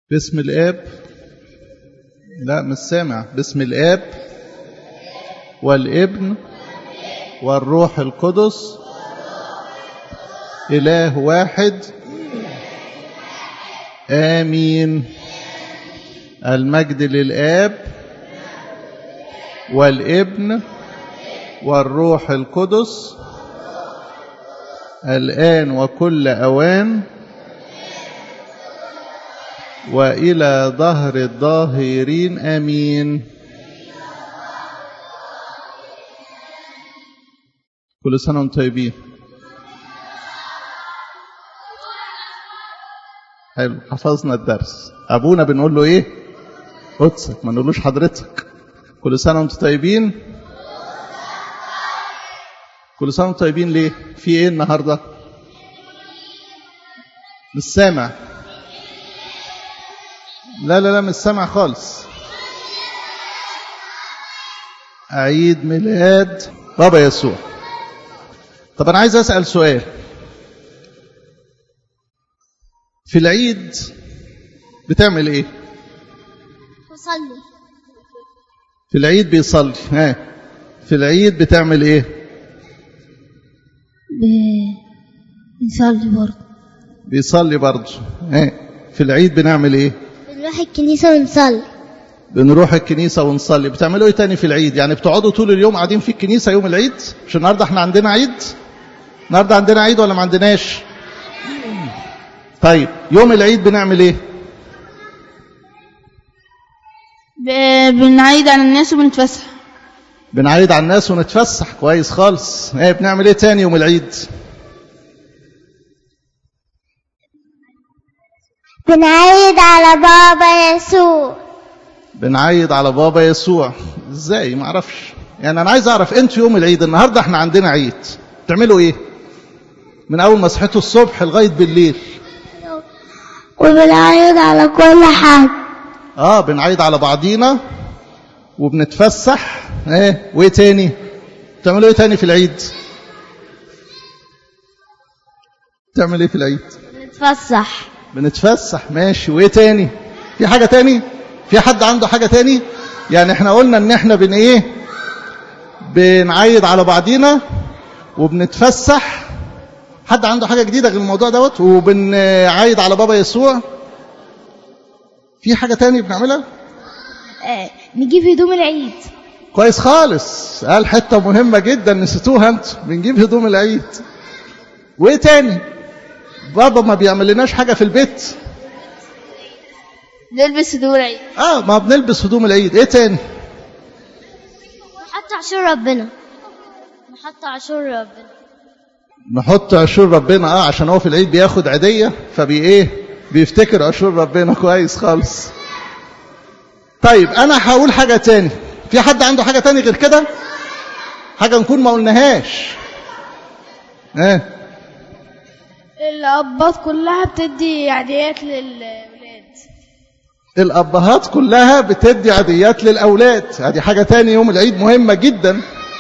باسم الآب لا مش سامع باسم الآب والابن والروح القدس إله واحد آمين المجد للآب والابن والروح القدس الآن وكل أوان وإلى ظهر الظاهرين آمين كل سنة وانتم طيبين حلو حفظنا الدرس أبونا بنقول له إيه قدسك ما نقولوش حضرتك كل سنة وانتم طيبين كل سنة وانتم طيبين ليه في إيه النهاردة مش سامع لا لا لا مش سامع خالص عيد ميلاد بابا يسوع طب أنا عايز أسأل سؤال في العيد بتعمل إيه بصلي في العيد بيصلي ها في العيد بتعمل إيه ب... بنصلي برضه بيصلي برضه ها في العيد بنعمل إيه بنروح الكنيسة ونصلي بنروح الكنيسة ونصلي بتعملوا ايه تاني في العيد يعني بتقعدوا طول اليوم قاعدين في الكنيسة يوم العيد مش النهاردة احنا عندنا عيد النهاردة عندنا عيد ولا ما عندناش طيب يوم العيد بنعمل ايه ب- بنعيد على الناس وبنتفسح بنعيد على الناس ونتفسح كويس خالص ايه بنعمل ايه تاني يوم العيد بنعيد على بابا يسوع بنعيد على بابا يسوع ازاي ما اعرفش يعني انا عايز اعرف انتوا يوم العيد النهارده احنا عندنا عيد بتعملوا ايه من اول ما صحيتوا الصبح لغايه بالليل وبنعيد على كل حد اه بنعيد على بعضينا وبنتفسح ايه وايه تاني بتعملوا ايه تاني في العيد بتعمل ايه في العيد بنتفسح بنتفسح ماشي وايه تاني في حاجه تاني في حد عنده حاجه تاني يعني احنا قلنا ان احنا بن ايه بنعيد على بعضينا وبنتفسح حد عنده حاجه جديده غير الموضوع دوت وبنعيد على بابا يسوع في حاجه تاني بنعملها آه. نجيب هدوم العيد كويس خالص قال حتة مهمة جدا نسيتوها انتوا بنجيب هدوم العيد وايه تاني بابا ما بيعمل لناش حاجة في البيت نلبس هدوم العيد اه ما بنلبس هدوم العيد ايه تاني نحط عشور ربنا نحط عشور ربنا نحط عشور ربنا اه عشان هو في العيد بياخد عيدية فبي ايه بيفتكر عشور ربنا كويس خالص طيب انا هقول حاجة تاني في حد عنده حاجة تاني غير كده حاجة نكون ما قلناهاش ايه الأباط كلها بتدي عاديات للولاد الأبهات كلها بتدي عاديات للأولاد هذه حاجة تاني يوم العيد مهمة جدا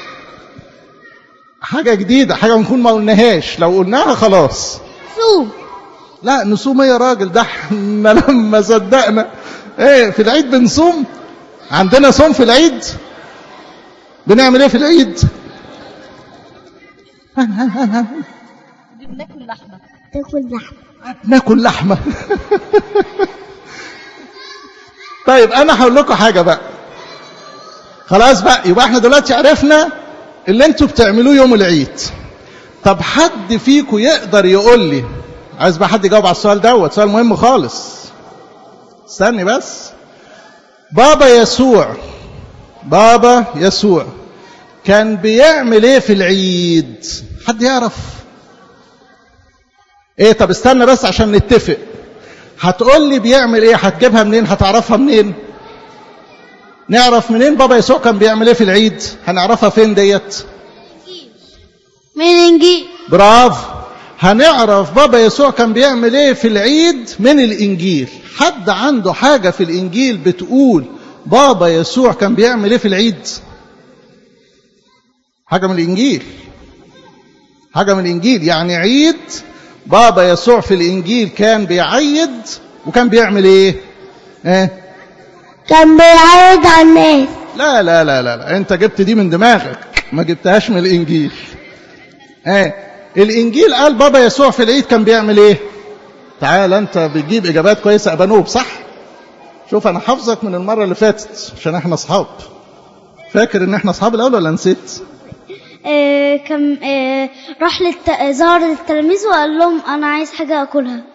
حاجة جديدة حاجة نكون ما قلناهاش لو قلناها خلاص صوم لا نصوم ايه يا راجل ده احنا لما صدقنا ايه في العيد بنصوم عندنا صوم في العيد بنعمل ايه في العيد بناكل لحمة تاكل لحمة ناكل لحمة طيب أنا هقول لكم حاجة بقى خلاص بقى يبقى احنا دلوقتي عرفنا اللي انتوا بتعملوه يوم العيد طب حد فيكم يقدر يقول لي عايز بقى حد يجاوب على السؤال دوت سؤال مهم خالص استني بس بابا يسوع بابا يسوع كان بيعمل ايه في العيد حد يعرف ايه طب استنى بس عشان نتفق هتقول لي بيعمل ايه هتجيبها منين هتعرفها منين نعرف منين بابا يسوع كان بيعمل ايه في العيد هنعرفها فين ديت من الإنجيل برافو هنعرف بابا يسوع كان بيعمل ايه في العيد من الانجيل حد عنده حاجة في الانجيل بتقول بابا يسوع كان بيعمل ايه في العيد حاجة من الانجيل حاجة من الانجيل يعني عيد بابا يسوع في الانجيل كان بيعيد وكان بيعمل ايه ايه كان بيعيد على الناس لا لا لا لا, لا. انت جبت دي من دماغك ما جبتهاش من الانجيل ايه الانجيل قال بابا يسوع في العيد كان بيعمل ايه تعال انت بتجيب اجابات كويسه يا بنوب صح شوف انا حافظك من المره اللي فاتت عشان احنا اصحاب فاكر ان احنا اصحاب الاول ولا نسيت آه كان آه راح للت... ظهر للتلاميذ وقال لهم انا عايز حاجه اكلها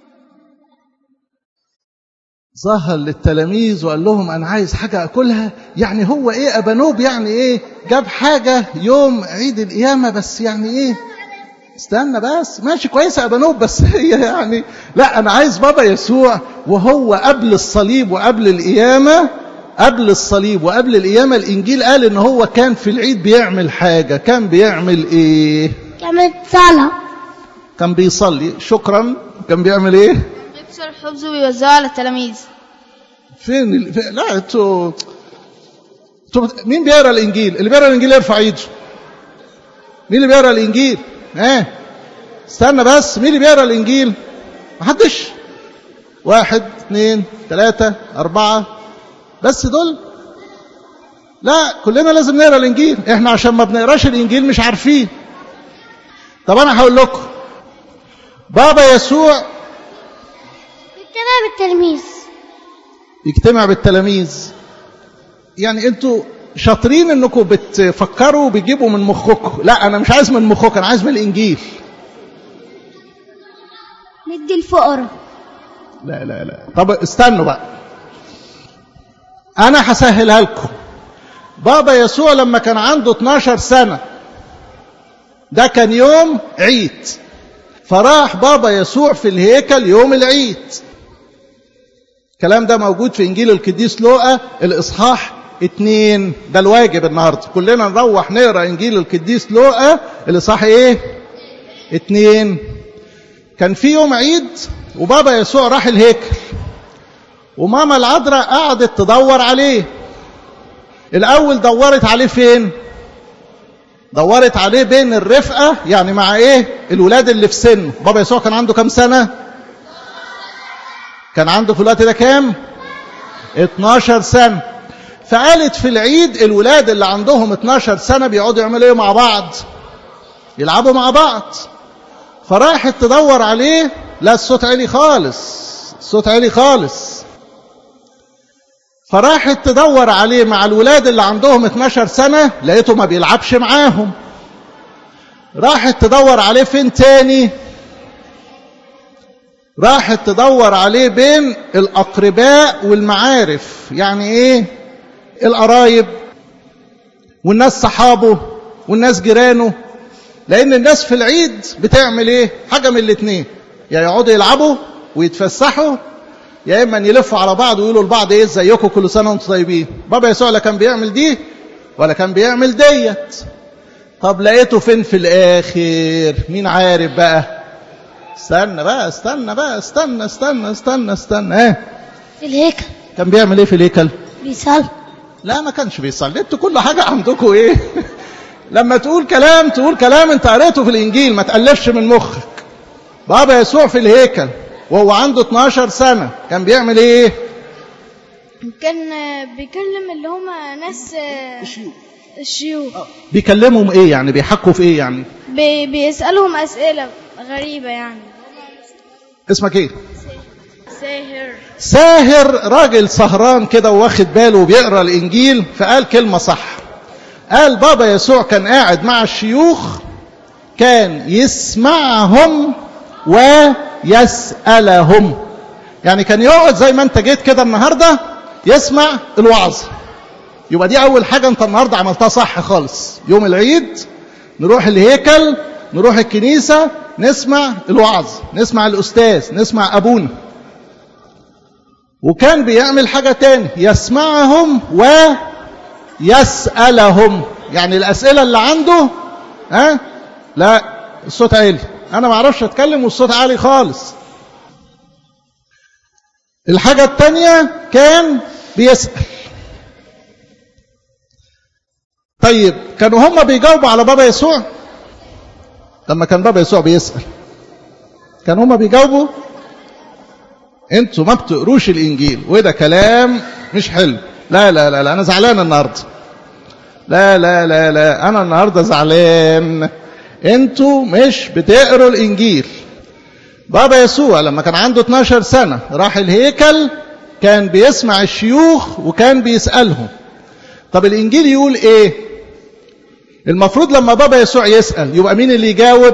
ظهر للتلاميذ وقال لهم انا عايز حاجه اكلها يعني هو ايه ابانوب يعني ايه جاب حاجه يوم عيد القيامه بس يعني ايه استنى بس ماشي كويس يا ابانوب بس هي يعني لا انا عايز بابا يسوع وهو قبل الصليب وقبل القيامه قبل الصليب وقبل القيامه الانجيل قال ان هو كان في العيد بيعمل حاجه كان بيعمل ايه كانت صلاة كان بيصلي شكرا كان بيعمل ايه بيكسر الخبز ويوزعه على التلاميذ فين ال... في... لا انتوا انتوا بت- مين بيقرا الانجيل اللي بيقرا الانجيل يرفع ايده مين اللي بيقرا الانجيل ها استنى بس مين اللي بيقرا الانجيل محدش واحد اثنين ثلاثة أربعة بس دول لا كلنا لازم نقرا الانجيل احنا عشان ما بنقراش الانجيل مش عارفين طب انا هقول لكم بابا يسوع بيتبع بالتلميذ يجتمع بالتلاميذ يعني انتوا شاطرين انكم بتفكروا وبتجيبوا من مخكم لا انا مش عايز من مخكم انا عايز من الانجيل ندي الفقراء لا لا لا طب استنوا بقى انا هسهلها لكم بابا يسوع لما كان عنده 12 سنة ده كان يوم عيد فراح بابا يسوع في الهيكل يوم العيد الكلام ده موجود في انجيل القديس لوقا الاصحاح اتنين ده الواجب النهارده كلنا نروح نقرا انجيل القديس لوقا الاصحاح ايه اتنين كان في يوم عيد وبابا يسوع راح الهيكل وماما العذراء قعدت تدور عليه الاول دورت عليه فين دورت عليه بين الرفقه يعني مع ايه الولاد اللي في سنه بابا يسوع كان عنده كام سنه كان عنده في الوقت ده كام 12 سنه فقالت في العيد الولاد اللي عندهم 12 سنه بيقعدوا يعملوا ايه مع بعض يلعبوا مع بعض فراحت تدور عليه لا الصوت عالي خالص الصوت عالي خالص فراحت تدور عليه مع الولاد اللي عندهم 12 سنة لقيته ما بيلعبش معاهم راحت تدور عليه فين تاني راحت تدور عليه بين الأقرباء والمعارف يعني إيه القرايب والناس صحابه والناس جيرانه لأن الناس في العيد بتعمل إيه حاجة من الاتنين يا يقعدوا يلعبوا ويتفسحوا يا إما أن يلفوا على بعض ويقولوا لبعض إيه ازيكم كل سنة وأنتم طيبين بابا يسوع لا كان بيعمل دي ولا كان بيعمل ديت طب لقيته فين في الآخر مين عارف بقى استنى بقى استنى بقى استنى استنى استنى استنى ايه في الهيكل كان بيعمل ايه في الهيكل بيصلي لا ما كانش بيصلي انتوا كل حاجه عندكم ايه لما تقول كلام تقول كلام انت قريته في الانجيل ما تالفش من مخك بابا يسوع في الهيكل وهو عنده 12 سنه كان بيعمل ايه كان بيكلم اللي هما ناس الشيوخ بيكلمهم ايه يعني بيحكوا في ايه يعني بي بيسألهم أسئلة غريبة يعني اسمك ايه ساهر ساهر راجل سهران كده واخد باله وبيقرا الانجيل فقال كلمه صح قال بابا يسوع كان قاعد مع الشيوخ كان يسمعهم ويسالهم يعني كان يقعد زي ما انت جيت كده النهارده يسمع الوعظ يبقى دي اول حاجه انت النهارده عملتها صح خالص يوم العيد نروح الهيكل نروح الكنيسه نسمع الوعظ نسمع الاستاذ نسمع ابونا وكان بيعمل حاجة تاني يسمعهم ويسألهم يعني الأسئلة اللي عنده ها لا الصوت عالي أنا ما اعرفش أتكلم والصوت عالي خالص الحاجة التانية كان بيسأل طيب كانوا هم بيجاوبوا على بابا يسوع لما كان بابا يسوع بيسأل كانوا هم بيجاوبوا انتوا ما بتقروش الانجيل وده كلام مش حلو لا لا لا, لا انا زعلان النهارده لا لا لا لا انا النهارده زعلان انتوا مش بتقروا الانجيل بابا يسوع لما كان عنده 12 سنه راح الهيكل كان بيسمع الشيوخ وكان بيسالهم طب الانجيل يقول ايه المفروض لما بابا يسوع يسال يبقى مين اللي يجاوب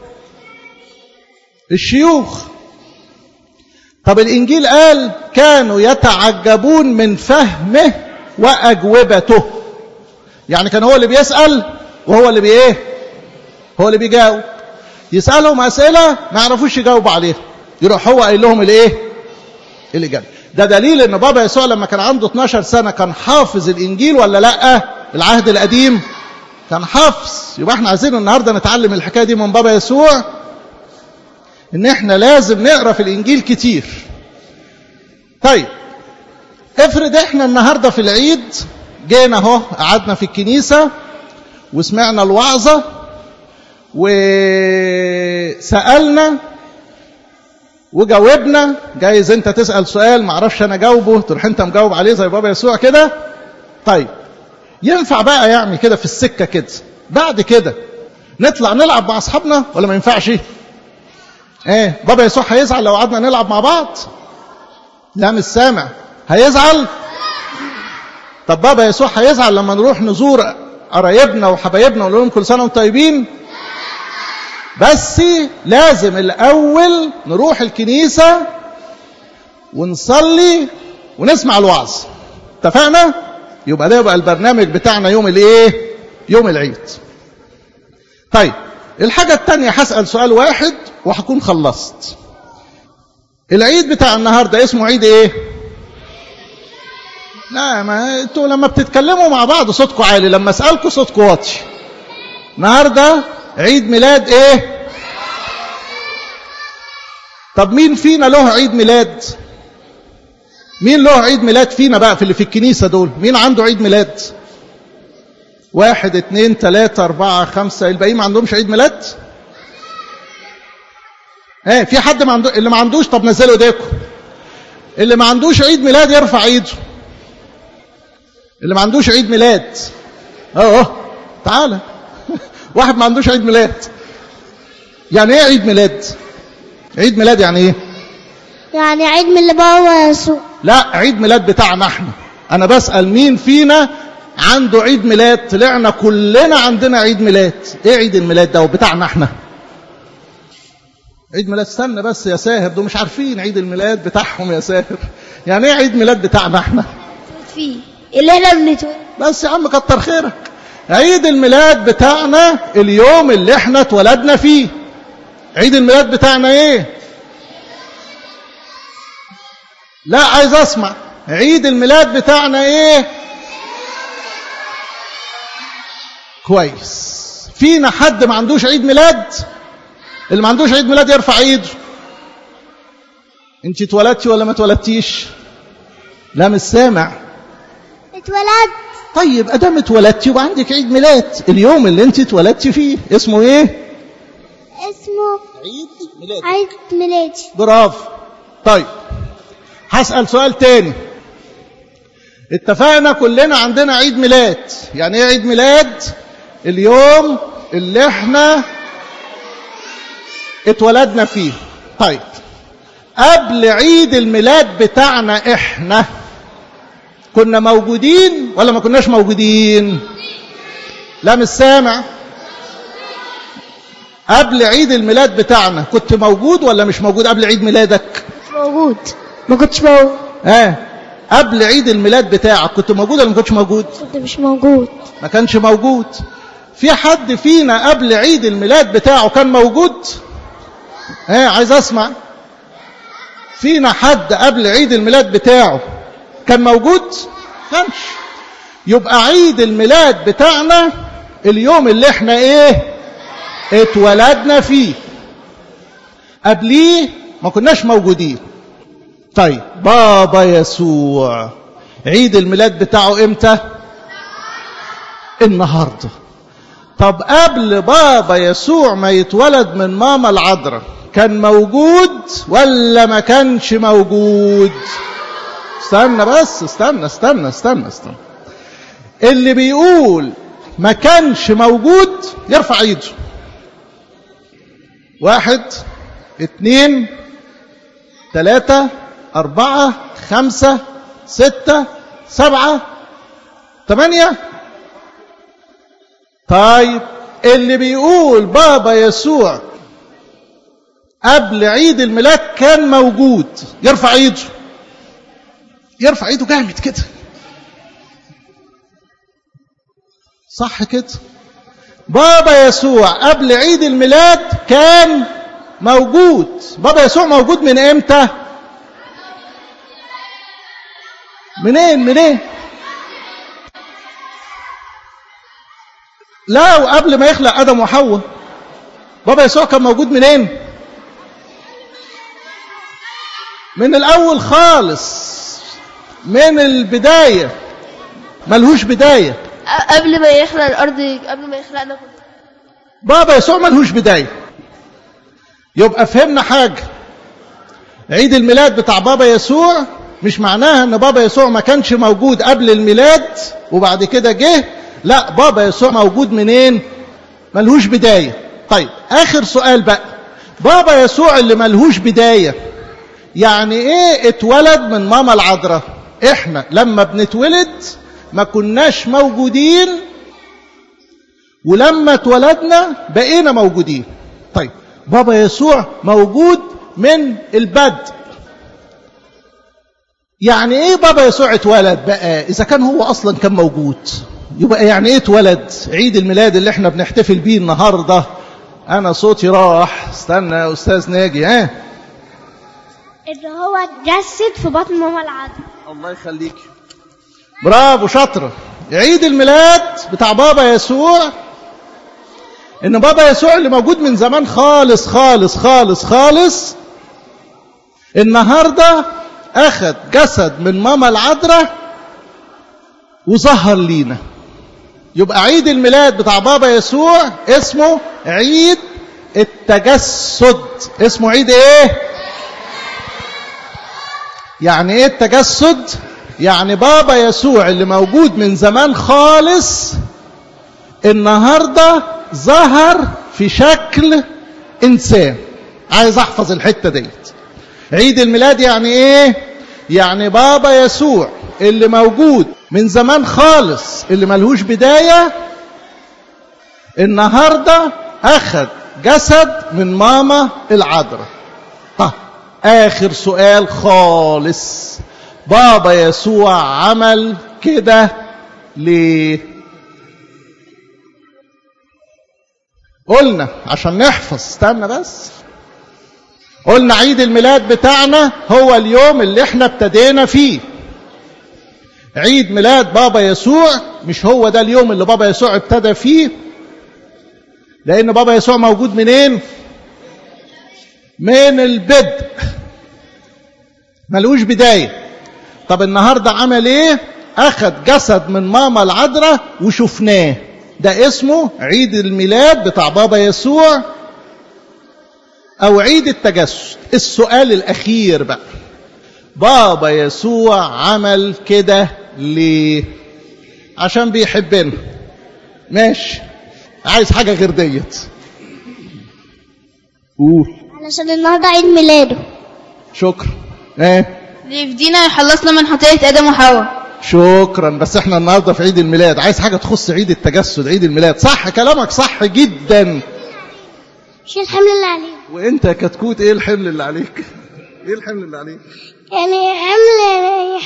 الشيوخ طب الانجيل قال كانوا يتعجبون من فهمه واجوبته يعني كان هو اللي بيسال وهو اللي بايه هو اللي بيجاوب يسالهم اسئله ما يعرفوش يجاوبوا عليها يروح هو قايل لهم الايه الاجابه ده دليل ان بابا يسوع لما كان عنده 12 سنه كان حافظ الانجيل ولا لا العهد القديم كان حافظ يبقى احنا عايزين النهارده نتعلم الحكايه دي من بابا يسوع ان احنا لازم نقرا في الانجيل كتير طيب افرض احنا النهارده في العيد جينا اهو قعدنا في الكنيسه وسمعنا الوعظه وسالنا وجاوبنا جايز انت تسال سؤال معرفش انا جاوبه تروح انت مجاوب عليه زي بابا يسوع كده طيب ينفع بقى يعمل كده في السكه كده بعد كده نطلع نلعب مع اصحابنا ولا ما ينفعش ايه بابا يسوع هيزعل لو قعدنا نلعب مع بعض لا مش سامع هيزعل طب بابا يسوع هيزعل لما نروح نزور قرايبنا وحبايبنا ونقول لهم كل سنه وانتم طيبين بس لازم الاول نروح الكنيسه ونصلي ونسمع الوعظ اتفقنا يبقى ده يبقى البرنامج بتاعنا يوم الايه يوم العيد طيب الحاجه الثانيه هسال سؤال واحد وهكون خلصت العيد بتاع النهارده اسمه عيد ايه لا ما انتوا لما بتتكلموا مع بعض صوتكم عالي لما اسالكم صوتكم واطي النهارده عيد ميلاد ايه طب مين فينا له عيد ميلاد مين له عيد ميلاد فينا بقى في اللي في الكنيسة دول مين عنده عيد ميلاد واحد اتنين تلاتة اربعة خمسة الباقيين ما عندهمش عيد ميلاد ايه في حد ما عنده اللي ما عندوش طب نزلوا ايديكم اللي ما عندوش عيد ميلاد يرفع ايده اللي ما عندوش عيد ميلاد اهو تعالى واحد ما عندوش عيد ميلاد يعني ايه عيد ميلاد عيد ميلاد يعني ايه يعني عيد من بابا يسوع لا عيد ميلاد بتاعنا احنا انا بسأل مين فينا عنده عيد ميلاد طلعنا كلنا عندنا عيد ميلاد ايه عيد الميلاد ده وبتاعنا احنا عيد ميلاد استنى بس يا ساهر دول مش عارفين عيد الميلاد بتاعهم يا ساهر يعني ايه عيد ميلاد بتاعنا احنا فيه اللي احنا بنتولد بس يا عم كتر خيرك عيد الميلاد بتاعنا اليوم اللي احنا اتولدنا فيه عيد الميلاد بتاعنا ايه لا عايز اسمع عيد الميلاد بتاعنا ايه كويس فينا حد ما عندوش عيد ميلاد اللي ما عندوش عيد ميلاد يرفع ايده انت اتولدتي ولا ما اتولدتيش لا مش سامع اتولد طيب ادام اتولدتي يبقى عندك عيد ميلاد اليوم اللي انت اتولدتي فيه اسمه ايه اسمه عيد ميلاد عيد ميلادي برافو طيب هسأل سؤال تاني اتفقنا كلنا عندنا عيد ميلاد يعني ايه عيد ميلاد اليوم اللي احنا اتولدنا فيه طيب قبل عيد الميلاد بتاعنا احنا كنا موجودين ولا ما كناش موجودين لا مش سامع قبل عيد الميلاد بتاعنا كنت موجود ولا مش موجود قبل عيد ميلادك مش موجود ما كنتش موجود ها قبل عيد الميلاد بتاعك كنت موجود ولا ما كنتش موجود كنت مش موجود ما كانش موجود في حد فينا قبل عيد الميلاد بتاعه كان موجود ها عايز اسمع فينا حد قبل عيد الميلاد بتاعه كان موجود كانش يبقى عيد الميلاد بتاعنا اليوم اللي احنا ايه اتولدنا فيه قبليه ما كناش موجودين طيب بابا يسوع عيد الميلاد بتاعه امتى النهارده طب قبل بابا يسوع ما يتولد من ماما العذراء كان موجود ولا ما كانش موجود استنى بس استنى استنى استنى استنى اللي بيقول ما كانش موجود يرفع ايده واحد اتنين تلاتة أربعة خمسة ستة سبعة تمانية طيب اللي بيقول بابا يسوع قبل عيد الميلاد كان موجود يرفع ايده يرفع ايده جامد كده صح كده بابا يسوع قبل عيد الميلاد كان موجود بابا يسوع موجود من امتى منين منين لا وقبل ما يخلق ادم وحواء بابا يسوع كان موجود منين من الاول خالص من البدايه ملهوش بدايه قبل ما يخلق الارض قبل ما يخلقنا كلنا بابا يسوع ملهوش بدايه يبقى فهمنا حاجه عيد الميلاد بتاع بابا يسوع مش معناها ان بابا يسوع ما كانش موجود قبل الميلاد وبعد كده جه لا بابا يسوع موجود منين ملهوش بدايه طيب اخر سؤال بقى بابا يسوع اللي ملهوش بدايه يعني ايه اتولد من ماما العذراء احنا لما بنتولد ما كناش موجودين ولما اتولدنا بقينا موجودين طيب بابا يسوع موجود من البدء يعني ايه بابا يسوع اتولد بقى اذا كان هو اصلا كان موجود يبقى يعني ايه اتولد عيد الميلاد اللي احنا بنحتفل بيه النهارده انا صوتي راح استنى يا استاذ ناجي ها ان هو اتجسد في بطن ماما العذراء الله يخليك برافو شاطرة عيد الميلاد بتاع بابا يسوع ان بابا يسوع اللي موجود من زمان خالص خالص خالص خالص النهارده اخذ جسد من ماما العذراء وظهر لينا يبقى عيد الميلاد بتاع بابا يسوع اسمه عيد التجسد اسمه عيد ايه يعني ايه التجسد يعني بابا يسوع اللي موجود من زمان خالص النهارده ظهر في شكل انسان عايز احفظ الحته ديت عيد الميلاد يعني ايه يعني بابا يسوع اللي موجود من زمان خالص اللي ملهوش بدايه النهارده اخذ جسد من ماما العذراء طه اخر سؤال خالص بابا يسوع عمل كده ليه قلنا عشان نحفظ استنى بس قلنا عيد الميلاد بتاعنا هو اليوم اللي احنا ابتدينا فيه عيد ميلاد بابا يسوع مش هو ده اليوم اللي بابا يسوع ابتدى فيه لان بابا يسوع موجود منين من البدء ملوش بدايه طب النهارده عمل ايه اخذ جسد من ماما العذراء وشفناه ده اسمه عيد الميلاد بتاع بابا يسوع او عيد التجسد السؤال الاخير بقى بابا يسوع عمل كده ليه عشان بيحبنا ماشي عايز حاجه غير ديت قول علشان النهارده عيد ميلاده شكرا ايه ليفدينا يخلصنا من خطية آدم وحواء شكرا بس احنا النهارده في عيد الميلاد عايز حاجه تخص عيد التجسد عيد الميلاد صح كلامك صح جدا شيل الحمل اللي عليه وانت يا كتكوت ايه الحمل اللي عليك ايه الحمل اللي عليك يعني حمل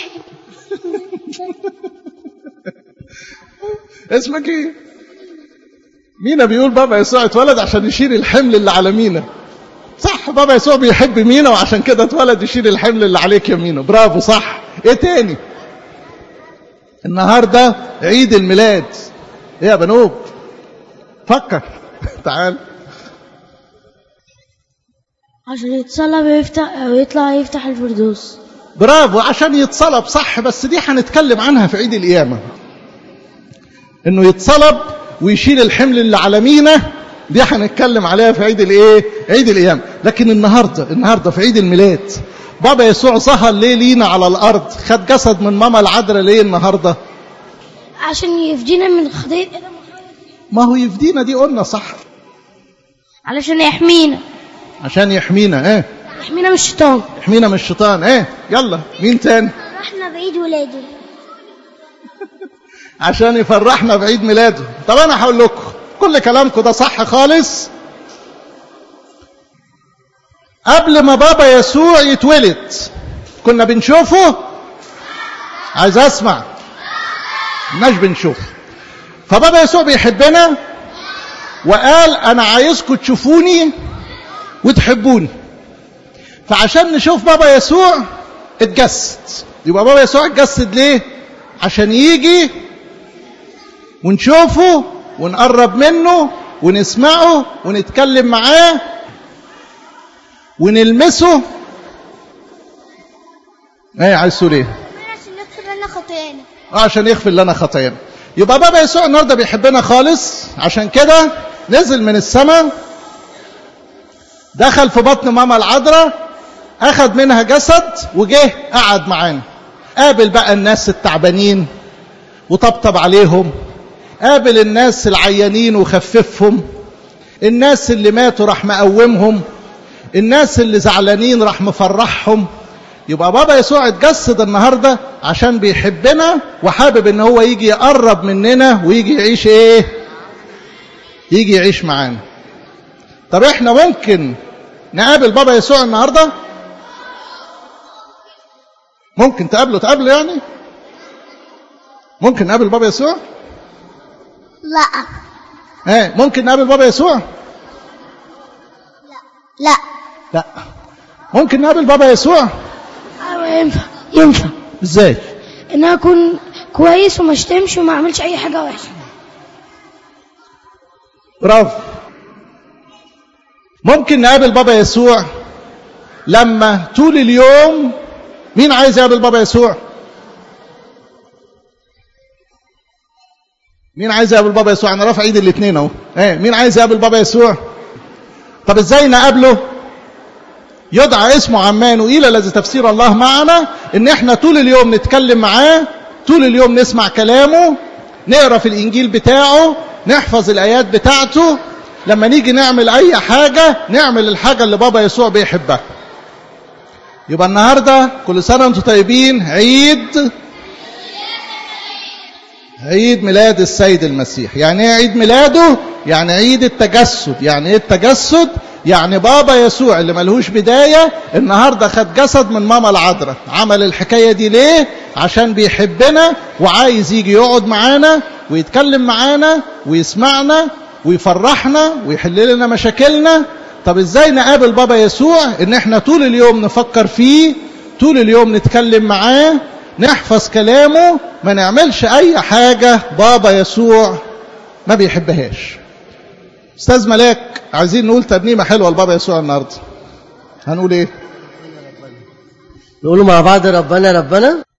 اسمك ايه مينا بيقول بابا يسوع اتولد عشان يشيل الحمل اللي على مينا صح بابا يسوع بيحب مينا وعشان كده اتولد يشيل الحمل اللي عليك يا مينا برافو صح ايه تاني النهارده عيد الميلاد ايه يا بنوب فكر تعال عشان يتصلب ويفتح ويطلع يفتح الفردوس برافو عشان يتصلب صح بس دي هنتكلم عنها في عيد القيامة انه يتصلب ويشيل الحمل اللي على مينا دي هنتكلم عليها في عيد الايه عيد القيامه لكن النهارده النهارده في عيد الميلاد بابا يسوع ظهر ليه لينا على الارض خد جسد من ماما العذراء ليه النهارده عشان يفدينا من خطية آدم ما هو يفدينا دي قلنا صح علشان يحمينا عشان يحمينا ايه يحمينا من الشيطان يحمينا من الشيطان ايه يلا مين تاني رحنا بعيد ولاده عشان يفرحنا بعيد ميلاده طب انا هقول لكم كل كلامكم ده صح خالص قبل ما بابا يسوع يتولد كنا بنشوفه عايز اسمع مش بنشوفه فبابا يسوع بيحبنا وقال انا عايزكم تشوفوني وتحبوني فعشان نشوف بابا يسوع اتجسد يبقى بابا يسوع اتجسد ليه عشان يجي ونشوفه ونقرب منه ونسمعه ونتكلم معاه ونلمسه ايه عايز تقول ايه عشان نغفر لنا خطايانا آه، عشان يغفر لنا خطايانا يبقى بابا يسوع النهارده بيحبنا خالص عشان كده نزل من السماء دخل في بطن ماما العذراء اخذ منها جسد وجه قعد معانا قابل بقى الناس التعبانين وطبطب عليهم قابل الناس العيانين وخففهم الناس اللي ماتوا راح مقومهم الناس اللي زعلانين راح مفرحهم يبقى بابا يسوع اتجسد النهارده عشان بيحبنا وحابب ان هو يجي يقرب مننا ويجي يعيش ايه يجي يعيش معانا طب احنا ممكن نقابل بابا يسوع النهارده ممكن تقابله تقابله يعني ممكن نقابل بابا يسوع لا ايه ممكن نقابل بابا يسوع لا لا ممكن نقابل بابا يسوع أيوة ينفع ينفع ازاي إن أنا أكون كويس وما اشتمش وما أعملش أي حاجة وحشة برافو ممكن نقابل بابا يسوع لما طول اليوم مين عايز يقابل بابا يسوع مين عايز يقابل بابا يسوع انا رافع ايدي الاثنين اهو ايه مين عايز يقابل بابا يسوع طب ازاي نقابله يدعى اسمه عمانوئيل الذي تفسير الله معنا ان احنا طول اليوم نتكلم معاه طول اليوم نسمع كلامه نقرا في الانجيل بتاعه نحفظ الايات بتاعته لما نيجي نعمل اي حاجه نعمل الحاجه اللي بابا يسوع بيحبها يبقى النهارده كل سنه وانتم طيبين عيد عيد ميلاد السيد المسيح يعني ايه عيد ميلاده يعني عيد التجسد يعني ايه التجسد يعني بابا يسوع اللي ملهوش بداية النهاردة خد جسد من ماما العذراء عمل الحكاية دي ليه عشان بيحبنا وعايز يجي يقعد معانا ويتكلم معانا ويسمعنا ويفرحنا ويحل لنا مشاكلنا طب ازاي نقابل بابا يسوع ان احنا طول اليوم نفكر فيه طول اليوم نتكلم معاه نحفظ كلامه ما نعملش اي حاجة بابا يسوع ما بيحبهاش استاذ ملاك عايزين نقول ترنيمة حلوة لبابا يسوع النهاردة هنقول ايه نقولوا مع بعض ربنا ربنا